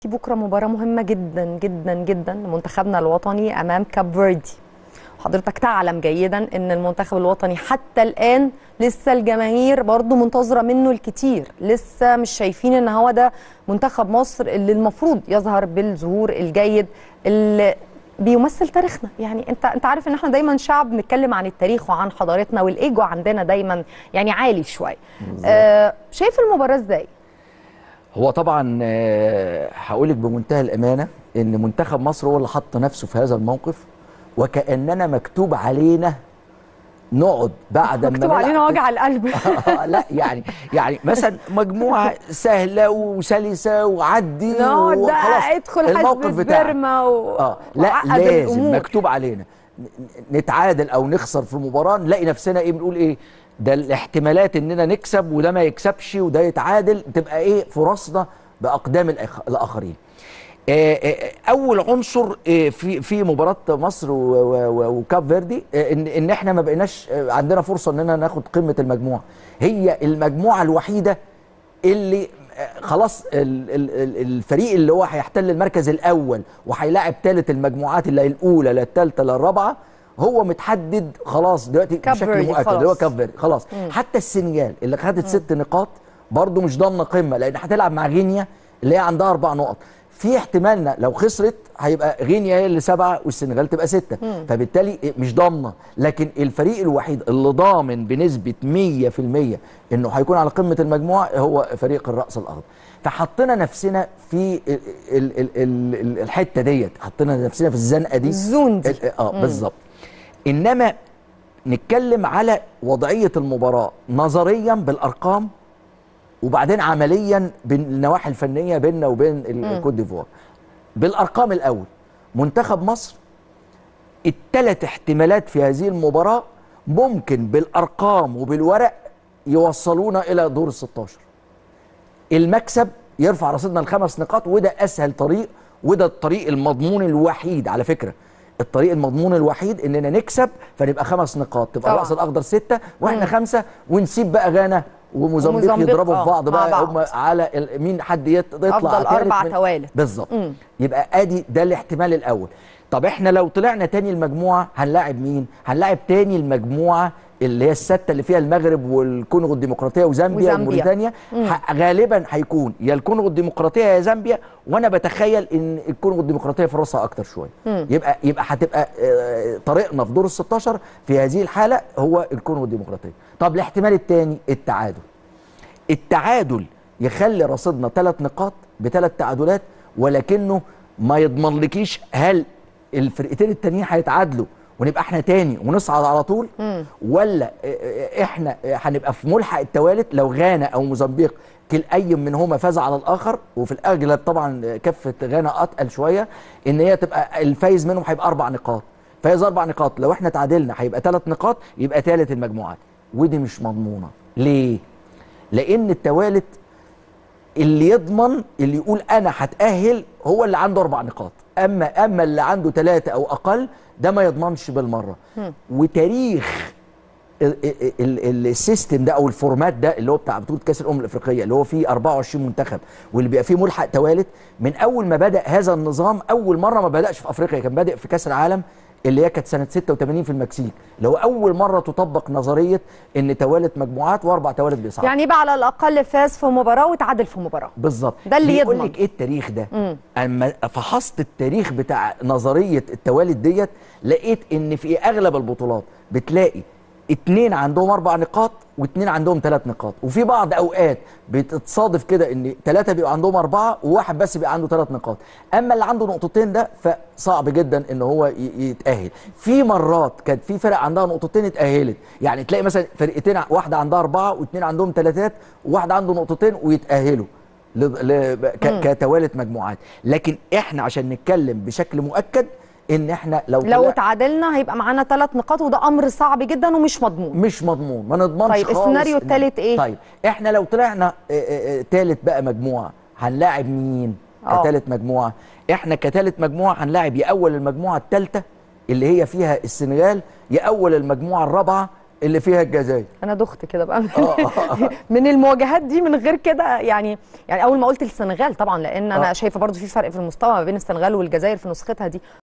في بكره مباراه مهمه جدا جدا جدا لمنتخبنا الوطني امام كاب فيردي حضرتك تعلم جيدا ان المنتخب الوطني حتى الان لسه الجماهير برضو منتظره منه الكتير لسه مش شايفين ان هو ده منتخب مصر اللي المفروض يظهر بالظهور الجيد اللي بيمثل تاريخنا يعني انت انت عارف ان احنا دايما شعب بنتكلم عن التاريخ وعن حضارتنا والايجو عندنا دايما يعني عالي شويه آه شايف المباراه ازاي هو طبعا آه، هقولك بمنتهى الامانه ان منتخب مصر هو اللي حط نفسه في هذا الموقف وكاننا مكتوب علينا نقعد بعد ما مكتوب نلعب- علينا وجع القلب آه، لا يعني يعني مثلا مجموعه سهله وسلسه وعدي نقعد وخلاص بقى ادخل الموقف حزب بتاعك بيرما و... اه لا وعقد لازم الأمور. مكتوب علينا ن- ن- نتعادل او نخسر في مباراه نلاقي نفسنا ايه بنقول ايه ده الاحتمالات اننا نكسب وده ما يكسبش وده يتعادل تبقى ايه فرصنا باقدام الآخ- الاخرين آه، آه، اول عنصر آه، في في مباراه مصر و- و- و- وكاب فيردي آه، ان ان احنا ما بقيناش آه، عندنا فرصه اننا ناخد قمه المجموعه هي المجموعه الوحيده اللي آه، خلاص ال- ال- ال- الفريق اللي هو هيحتل المركز الاول وهيلاعب ثالث المجموعات اللي هي الاولى لا الثالثه لا الرابعه هو متحدد خلاص دلوقتي كاب بشكل فيردي مؤكد خلاص. اللي هو كاب فيردي خلاص حتى السنغال اللي خدت ست نقاط برضه مش ضامنه قمه لان هتلعب مع غينيا اللي هي عندها اربع نقط في احتمالنا لو خسرت هيبقى غينيا هي اللي سبعه والسنغال تبقى سته فبالتالي مش ضامنه لكن الفريق الوحيد اللي ضامن بنسبه 100% انه هيكون على قمه المجموعه هو فريق الراس الاخضر فحطينا نفسنا في ال ال ال ال الحته ديت حطينا نفسنا في الزنقه دي الزون دي. ال- اه بالظبط انما نتكلم على وضعيه المباراه نظريا بالارقام وبعدين عمليا بالنواحي الفنيه بيننا وبين الكوت ديفوار بالارقام الاول منتخب مصر الثلاث احتمالات في هذه المباراه ممكن بالارقام وبالورق يوصلونا الى دور ال 16 المكسب يرفع رصيدنا لخمس نقاط وده اسهل طريق وده الطريق المضمون الوحيد على فكره الطريق المضمون الوحيد اننا نكسب فنبقى خمس نقاط تبقى طبعا. الراس الاخضر سته واحنا خمسه ونسيب بقى غانا وموزمبيق وموزمبيق، يضربوا آه، في بعض مع بقى بعض. هم على ال- مين حد يط- يطلع أفضل تالت أربع من- توالت. بالظبط يبقى ادي ده الاحتمال الاول طب احنا لو طلعنا تاني المجموعه هنلاعب مين هنلاعب تاني المجموعه اللي هي السته اللي فيها المغرب والكونغو الديمقراطيه وزامبيا وزامبيا. وموريتانيا ح- غالبا هيكون يا الكونغو الديمقراطيه يا زامبيا وانا بتخيل ان الكونغو الديمقراطيه فرصها اكتر شويه يبقى يبقى هتبقى آه، طريقنا في دور ال 16 في هذه الحاله هو الكونغو الديمقراطيه طب الاحتمال الثاني التعادل التعادل يخلي رصيدنا ثلاث نقاط بثلاث تعادلات ولكنه ما يضمنلكيش هل الفرقتين التانيين هيتعادلوا ونبقى احنا تاني ونصعد على طول ولا اه، اه، احنا اه، هنبقى في ملحق التوالت لو غانا او موزمبيق كل اي منهما فاز على الاخر وفي الاغلب طبعا كفه غانا اتقل شويه ان هي تبقى الفايز منهم هيبقى اربع نقاط فايز اربع نقاط لو احنا تعادلنا هيبقى ثلاث نقاط يبقى ثالث المجموعات ودي مش مضمونه ليه؟ لان التوالت اللي يضمن اللي يقول انا هتاهل هو اللي عنده اربع نقاط اما اما اللي عنده ثلاثه او اقل ده ما يضمنش بالمره وتاريخ ال- ال- ال- السيستم ده او الفورمات ده اللي هو بتاع بطوله كاس الامم الافريقيه اللي هو فيه 24 منتخب واللي بيبقى فيه ملحق توالت من اول ما بدا هذا النظام اول مره ما بداش في افريقيا كان بادئ في كاس العالم اللي هي كانت سنه 86 في المكسيك اللي هو اول مره تطبق نظريه ان توالت مجموعات واربع توالت بيصعدوا يعني يبقى على الاقل فاز في مباراه وتعادل في مباراه بالظبط ده اللي بيقول يضمن. لك ايه التاريخ ده اما فحصت التاريخ بتاع نظريه التوالد ديت لقيت ان في اغلب البطولات بتلاقي اتنين عندهم اربع نقاط واتنين عندهم ثلاث نقاط وفي بعض اوقات بتتصادف كده ان ثلاثه بيبقى عندهم اربعه وواحد بس بيبقى عنده ثلاث نقاط اما اللي عنده نقطتين ده فصعب جدا ان هو ي- يتاهل في مرات كانت في فرق عندها نقطتين اتاهلت يعني تلاقي مثلا فرقتين ع- واحده عندها اربعه واثنين عندهم ثلاثات وواحد عنده نقطتين ويتاهلوا ل... ل... ك... كتوالت مجموعات لكن احنا عشان نتكلم بشكل مؤكد ان احنا لو لو طلع- تعادلنا هيبقى معانا ثلاث نقاط وده امر صعب جدا ومش مضمون مش مضمون ما نضمنش طيب، خالص السيناريو إن- التالت إيه؟ طيب احنا لو طلعنا ثالث بقى مجموعه هنلاعب مين آه. كثالث مجموعه احنا كثالث مجموعه هنلاعب يا اول المجموعه الثالثه اللي هي فيها السنغال يا اول المجموعه الرابعه اللي فيها الجزائر انا دخت كده بقى من, من المواجهات دي من غير كده يعني يعني اول ما قلت السنغال طبعا لان انا آه. شايفه برضو في فرق في المستوى ما بين السنغال والجزائر في نسختها دي